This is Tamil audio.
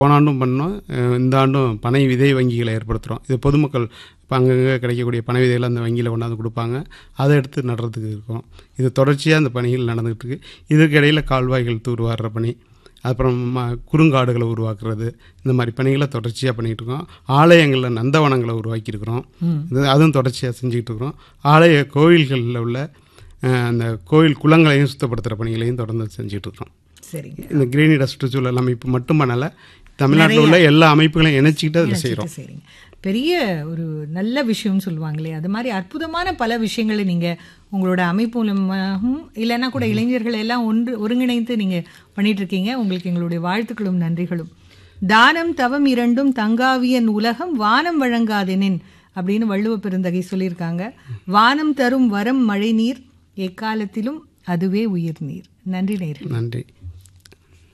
போன ஆண்டும் பண்ணோம் அஹ் இந்த ஆண்டும் பனை விதை வங்கிகளை ஏற்படுத்துகிறோம் இது பொதுமக்கள் இப்போ அங்கங்கே கிடைக்கக்கூடிய பனை விதைகளை அந்த வங்கியில் கொண்டாந்து கொடுப்பாங்க அதை எடுத்து நடுறதுக்கு இருக்கும் இது தொடர்ச்சியாக அந்த பணிகள் நடந்துகிட்டு இருக்கு இதுக்கு இடையில் கால்வாய்கள் தூர்வாடுற பணி அப்புறம் ம- குறுங்காடுகளை உருவாக்குறது இந்த மாதிரி பணிகளை தொடர்ச்சியாக பண்ணிகிட்டு இருக்கோம் ஆலயங்களில் நந்தவனங்களை உருவாக்கியிருக்கிறோம் இது அதுவும் தொடர்ச்சியாக செஞ்சுக்கிட்டு இருக்கிறோம் ஆலய கோயில்களில் உள்ள அஹ், அந்த கோயில் குளங்களையும் சுத்தப்படுத்துகிற பணிகளையும் தொடர்ந்து செஞ்சுட்டு இருக்கிறோம் சரிங்க இந்த கிரீனிட சுற்றுச்சூழல் அமைப்பு மட்டும் பண்ணலை தமிழ்நாட்டில் உள்ள எல்லா அமைப்புகளையும் இணைச்சிக்கிட்டு அதில் செய்கிறோம் சரிங்க பெரிய ஒரு நல்ல விஷயம்னு சொல்லுவாங்களே அது மாதிரி அற்புதமான பல விஷயங்களை நீங்க உங்களோட அமைப்பு மூலமாகவும் இல்லைன்னா கூட இளைஞர்கள் எல்லாம் ஒன்று ஒருங்கிணைந்து நீங்க பண்ணிட்டு இருக்கீங்க உங்களுக்கு எங்களுடைய வாழ்த்துக்களும் நன்றிகளும் தானம் தவம் இரண்டும் தங்காவியன் உலகம் வானம் வழங்காதெனின் அப்படின்னு வள்ளுவ பெருந்தகை சொல்லியிருக்காங்க வானம் தரும் வரம் மழை நீர் எக்காலத்திலும் அதுவே உயிர் நீர் நன்றி நேர்கள் நன்றி